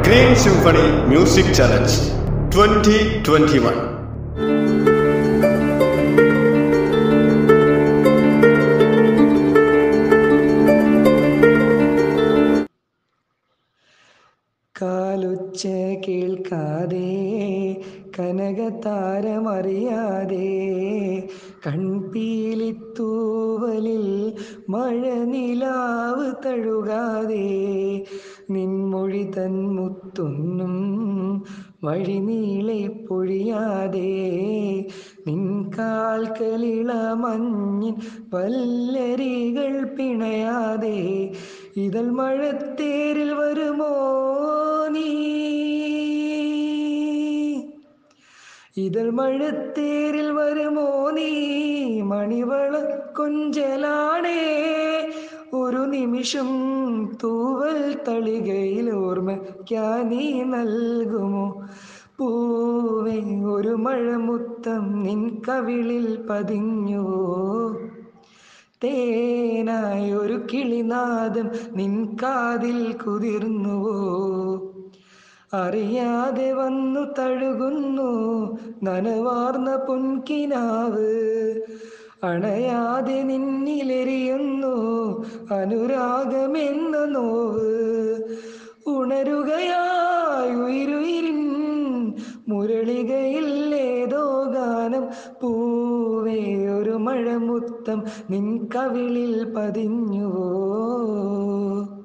green symphony music challenge twenty twenty one കാലുച്ച കേൾക്കാതെ കനകതാരമറിയാതെ കൺപീലിത്തൂവലിൽ മഴ നിലാവ് തഴുകാതെ നിൻമൊഴി തൻ മുത്തൊന്നും വഴിനീളെ പൊഴിയാതെ നിൻ കാൽക്കളിള മഞ്ഞിൻ പല്ലരികൾ പിണയാതെ ഇതൾ മഴത്തേരിൽ വരുമോ നീ ഇതൾ മഴത്തേരിൽ വരുമോ നീ മണിവള കൊഞ്ചലാണേ ഒരു നിമിഷം തൂവൽ തളികയിൽ ഓർമ്മയ്ക്കാ നീ നൽകുമോ പൂവേ ഒരു മഴമുത്തം നിൻ കവിളിൽ പതിഞ്ഞുവോ തേനായി ഒരു കിളിനാദം നിൻ കാതിൽ കുതിർന്നുവോ അറിയാതെ വന്നു തഴുകുന്നു നനവാർന്ന പൊൻകിനാവ് അണയാതെ നിന്നിലെരിയുന്നു അനുരാഗമെന്ന നോവ് ഉണരുകയായി ഉയിരുയിരിൻ മുരളികയിൽ ഏതോ ഗാനം പൂവേ ഒരു മഴമുത്തം നിൻ കവിളിൽ പതിഞ്ഞുവോ